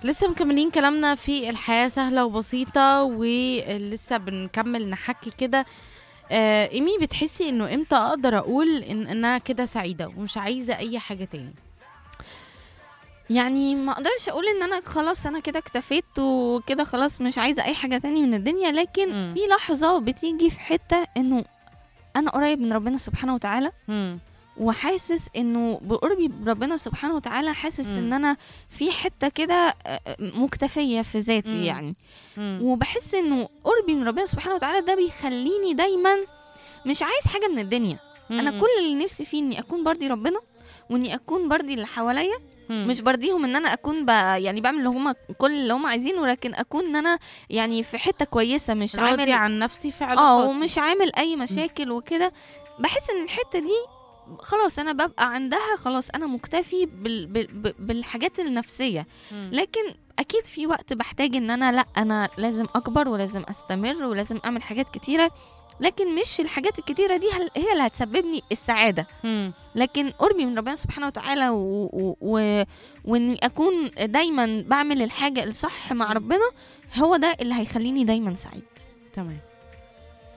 لسه مكملين كلامنا في الحياة سهلة وبسيطة ولسه بنكمل نحكي كده آه، ايمي بتحسي انه امتى اقدر اقول ان إن انا كده سعيدة ومش عايزة اي حاجة تاني يعني ما اقدرش اقول ان انا خلاص انا كده اكتفيت وكده خلاص مش عايزه اي حاجه تاني من الدنيا لكن مم. في لحظه بتيجي في حته انه انا قريب من ربنا سبحانه وتعالى مم. وحاسس انه بقربي بربنا سبحانه وتعالى حاسس مم. ان انا في حته كده آه، مكتفيه في ذاتي مم. يعني مم. وبحس انه قربي من ربنا سبحانه وتعالى ده بيخليني دايما مش عايز حاجه من الدنيا انا مم. كل اللي نفسي فيه اني اكون برضي ربنا واني اكون برضي اللي حواليا مم. مش برضيهم ان انا اكون ب... يعني بعمل اللي هما كل اللي هما عايزينه لكن اكون ان انا يعني في حته كويسه مش راضي عامل عن نفسي في اه علاقاتي ومش عامل اي مشاكل وكده بحس ان الحته دي خلاص انا ببقى عندها خلاص انا مكتفي بال... بال... بال- بالحاجات النفسيه مم. لكن اكيد في وقت بحتاج ان انا لا انا لازم اكبر ولازم استمر ولازم اعمل حاجات كتيره لكن مش الحاجات الكتيره دي هل- هي اللي هتسببني السعاده مم. لكن قربي من ربنا سبحانه وتعالى و... و... و... واني اكون دايما بعمل الحاجه الصح مع ربنا هو ده اللي هيخليني دايما سعيد تمام